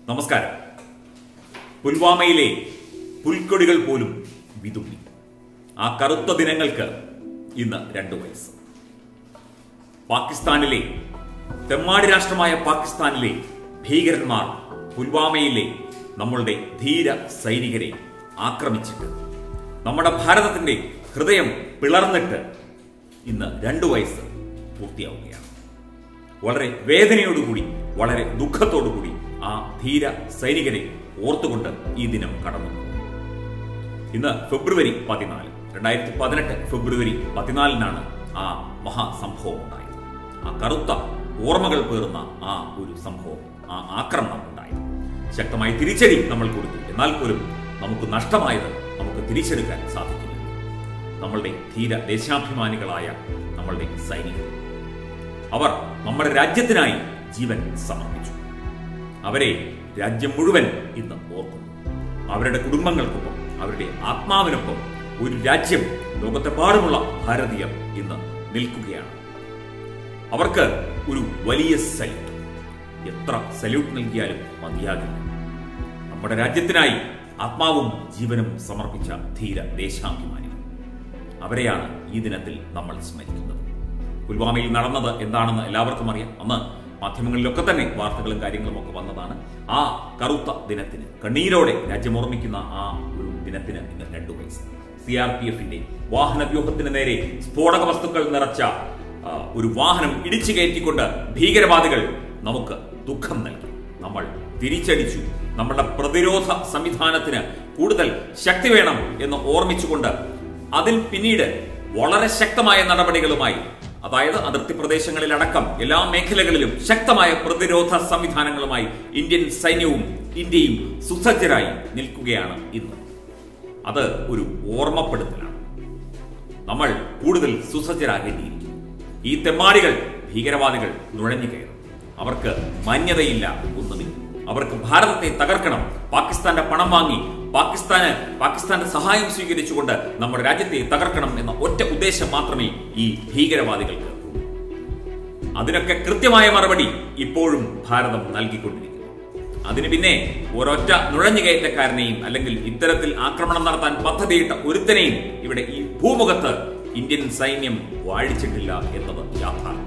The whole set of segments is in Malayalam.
നമസ്കാരം പുൽവാമയിലെ പുൽക്കൊടികൾ പോലും വിതുമ്പി ആ കറുത്ത ദിനങ്ങൾക്ക് ഇന്ന് രണ്ടു വയസ്സ് പാകിസ്ഥാനിലെ തെമ്മാടി രാഷ്ട്രമായ പാകിസ്ഥാനിലെ ഭീകരന്മാർ പുൽവാമയിലെ നമ്മളുടെ ധീര സൈനികരെ ആക്രമിച്ചിട്ട് നമ്മുടെ ഭാരതത്തിന്റെ ഹൃദയം പിളർന്നിട്ട് ഇന്ന് രണ്ടു വയസ്സ് പൂർത്തിയാവുകയാണ് വളരെ വേദനയോടുകൂടി വളരെ ദുഃഖത്തോടുകൂടി ആ ധീര സൈനികരെ ഓർത്തുകൊണ്ട് ഈ ദിനം കടന്നു ഇന്ന് ഫെബ്രുവരി പതിനാല് രണ്ടായിരത്തി പതിനെട്ട് ഫെബ്രുവരി പതിനാലിനാണ് ആ മഹാസംഭവം ഉണ്ടായത് ആ കറുത്ത ഓർമ്മകൾ പേറുന്ന ആ ഒരു സംഭവം ആ ആക്രമണം ഉണ്ടായത് ശക്തമായി തിരിച്ചടി നമ്മൾ കൊടുത്തു എന്നാൽ പോലും നമുക്ക് നഷ്ടമായത് നമുക്ക് തിരിച്ചെടുക്കാൻ സാധിക്കില്ല നമ്മളുടെ ധീര ദേശാഭിമാനികളായ നമ്മളുടെ സൈനികർ അവർ നമ്മുടെ രാജ്യത്തിനായി ജീവൻ സമർപ്പിച്ചു അവരെ രാജ്യം മുഴുവൻ ഇന്ന് ഓർക്കുന്നു അവരുടെ കുടുംബങ്ങൾക്കൊപ്പം അവരുടെ ആത്മാവിനൊപ്പം ഒരു രാജ്യം ലോകത്തെപ്പാടുമുള്ള ഭാരതീയർ ഇന്ന് നിൽക്കുകയാണ് അവർക്ക് ഒരു വലിയ സല്യൂട്ട് എത്ര സല്യൂട്ട് നൽകിയാലും മതിയാകില്ല നമ്മുടെ രാജ്യത്തിനായി ആത്മാവും ജീവനും സമർപ്പിച്ച ധീര ദേശാഭിമാനികൾ അവരെയാണ് ഈ ദിനത്തിൽ നമ്മൾ സ്മരിക്കുന്നത് പുൽവാമയിൽ നടന്നത് എന്താണെന്ന് എല്ലാവർക്കും അറിയാം അന്ന് മാധ്യമങ്ങളിലൊക്കെ തന്നെ വാർത്തകളും കാര്യങ്ങളും ഒക്കെ വന്നതാണ് ആ കറുത്ത ദിനത്തിന് കണ്ണീരോടെ രാജ്യം ഓർമ്മിക്കുന്ന ആ ഒരു ദിനത്തിന് ഇന്ന് രണ്ടു വയസ്സ് സി ആർ പി എഫിന്റെ വാഹന വ്യൂഹത്തിന് നേരെ സ്ഫോടക വസ്തുക്കൾ നിറച്ച ആ, ഒരു വാഹനം ഇടിച്ചു കയറ്റിക്കൊണ്ട് ഭീകരവാദികൾ നമുക്ക് ദുഃഖം നൽകി നമ്മൾ തിരിച്ചടിച്ചു നമ്മുടെ പ്രതിരോധ സംവിധാനത്തിന് കൂടുതൽ ശക്തി വേണം എന്ന് ഓർമ്മിച്ചുകൊണ്ട് അതിൽ പിന്നീട് വളരെ ശക്തമായ നടപടികളുമായി അതായത് അതിർത്തി പ്രദേശങ്ങളിലടക്കം എല്ലാ മേഖലകളിലും ശക്തമായ പ്രതിരോധ സംവിധാനങ്ങളുമായി ഇന്ത്യൻ സൈന്യവും ഇന്ത്യയും സുസജ്ജരായി നിൽക്കുകയാണ് ഇന്ന് അത് ഒരു ഓർമ്മപ്പെടുത്തലാണ് നമ്മൾ കൂടുതൽ സുസജ്ജരാകേണ്ടിയിരിക്കുന്നു ഈ തെമ്മാടികൾ ഭീകരവാദികൾ നുഴഞ്ഞു കയറും അവർക്ക് മാന്യതയില്ല ഒന്നുമില്ല അവർക്ക് ഭാരതത്തെ തകർക്കണം പാകിസ്ഥാന്റെ പണം വാങ്ങി പാകിസ്ഥാന് പാകിസ്ഥാന്റെ സഹായം സ്വീകരിച്ചുകൊണ്ട് നമ്മുടെ രാജ്യത്തെ തകർക്കണം എന്ന ഒറ്റ ഉദ്ദേശം മാത്രമേ ഈ ഭീകരവാദികൾക്ക് ഉള്ളൂ അതിനൊക്കെ കൃത്യമായ മറുപടി ഇപ്പോഴും ഭാരതം നൽകിക്കൊണ്ടിരിക്കുന്നു അതിന് പിന്നെ ഒരൊറ്റ നുഴഞ്ഞുകയറ്റക്കാരനെയും അല്ലെങ്കിൽ ഇത്തരത്തിൽ ആക്രമണം നടത്താൻ പദ്ധതിയിട്ട ഒരുത്തനെയും ഇവിടെ ഈ ഭൂമുഖത്ത് ഇന്ത്യൻ സൈന്യം വാഴിച്ചിട്ടില്ല എന്നത് യാഥാർത്ഥ്യം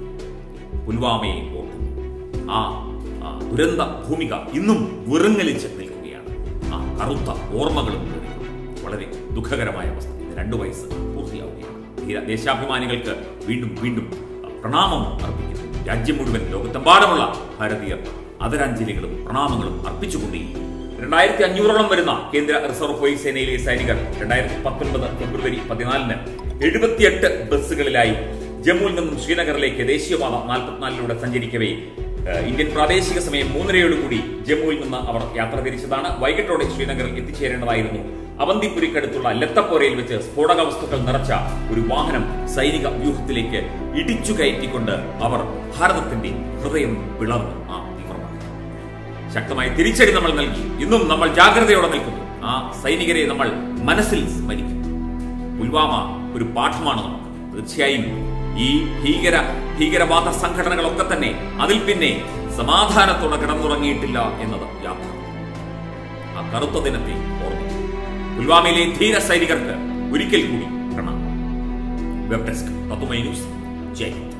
പുൽവാമയെ ഓർക്കുന്നു ആ ആ ദുരന്ത ഭൂമിക ഇന്നും വിറുങ്ങലിച്ച് നിൽക്കുകയാണ് ആ കറുത്ത ഓർമ്മകളും പേറുന്നു. വളരെ ദുഃഖകരമായ അവസ്ഥ ഇത് രണ്ടു വയസ്സ് പൂർത്തിയാവുകയാണ് ധീര ദേശാഭിമാനികൾക്ക് വീണ്ടും വീണ്ടും പ്രണാമം അർപ്പിക്കുന്നു രാജ്യം മുഴുവൻ ലോകത്തെമ്പാടുമുള്ള ഭാരതീയർ ആദരാഞ്ജലികളും പ്രണാമങ്ങളും അർപ്പിച്ചുകൊണ്ടേയിരിക്കും രണ്ടായിരത്തി അഞ്ഞൂറോളം വരുന്ന കേന്ദ്ര റിസർവ് പോലീസ് സേനയിലെ സൈനികർ രണ്ടായിരത്തി പത്തൊൻപത് ഫെബ്രുവരി പതിനാലിന് എഴുപത്തിയെട്ട് ബസ്സുകളിലായി ജമ്മുവിൽ നിന്നും ശ്രീനഗറിലേക്ക് ദേശീയപാത നാൽപ്പത്തിനാലിലൂടെ സഞ്ചരിക്കവേ ഏഹ്, ഇന്ത്യൻ പ്രാദേശിക സമയം മൂന്നരയോടുകൂടി ജമ്മുവിൽ നിന്ന് അവർ യാത്ര തിരിച്ചതാണ് വൈകിട്ടോടെ ശ്രീനഗറിൽ എത്തിച്ചേരേണ്ടതായിരുന്നു അവന്തിപുരിക്കടുത്തുള്ള ലത്തപ്പോരയിൽ വെച്ച് സ്ഫോടക വസ്തുക്കൾ നിറച്ച ഒരു വാഹനം സൈനിക വ്യൂഹത്തിലേക്ക് ഇടിച്ചു കയറ്റിക്കൊണ്ട് അവർ ഭാരതത്തിന്റെ ഹൃദയം പിളർന്നു ആ തീവ്രവാദി ശക്തമായ തിരിച്ചടി നമ്മൾ നൽകി ഇന്നും നമ്മൾ ജാഗ്രതയോടെ നിൽക്കുന്നു ആ സൈനികരെ നമ്മൾ മനസ്സിൽ സ്മരിക്കും പുൽവാമ ഒരു പാഠമാണ് നമുക്ക് തീർച്ചയായും ഈ ഭീകര ഭീകരവാദ സംഘടനകളൊക്കെ തന്നെ അതിൽ പിന്നെ സമാധാനത്തോടെ കിടന്നുറങ്ങിയിട്ടില്ല എന്നത് യാഥാർത്ഥ്യം ആ കറുത്ത ദിനത്തെ ഓർമ്മിക്കും പുൽവാമയിലെ ധീര സൈനികർക്ക് ഒരിക്കൽ കൂടി പ്രണാമം വെബ് ഡെസ്ക് തത്തുമൈ ന്യൂസ് ജയ് ഹിന്ദ്.